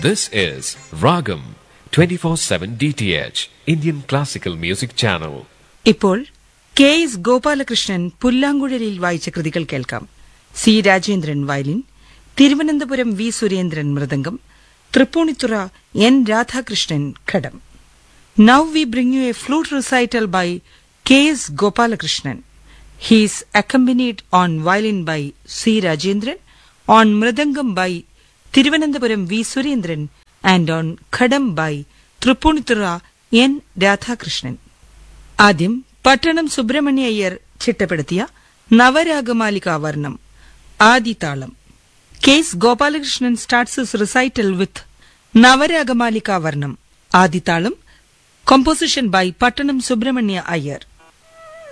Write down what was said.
This is Ragam 24/7 DTH Indian Classical Music Channel. ഇപ്പോൾ K S Gopalakrishnan പുല്ലാങ്കുഴലിൽ വായിച്ച കൃതികൾ കേൾക്കാം C Rajendran violin Thiruvananthapuram V Surendran മൃദംഗം തൃപ്പൂണിത്തുറ എൻ രാധാകൃഷ്ണൻ ഘടം now we bring you a flute recital by K S Gopalakrishnan he's accompanied on violin by C Rajendran on mridangam by Thiruvananthapuram V Surendran and on ghatam by Tripunithura N Radhakrishnan ആദ്യം പട്ടണം സുബ്രഹ്മണ്യ അയ്യർ ചിട്ടപ്പെടുത്തിയ നവരാഗമാലിക വർണ്ണം ആദിതാളം K S Gopalakrishnan starts recital with Navaragamalika വർണ്ണം Aditalam composition by പട്ടണം സുബ്രഹ്മണ്യ അയ്യർ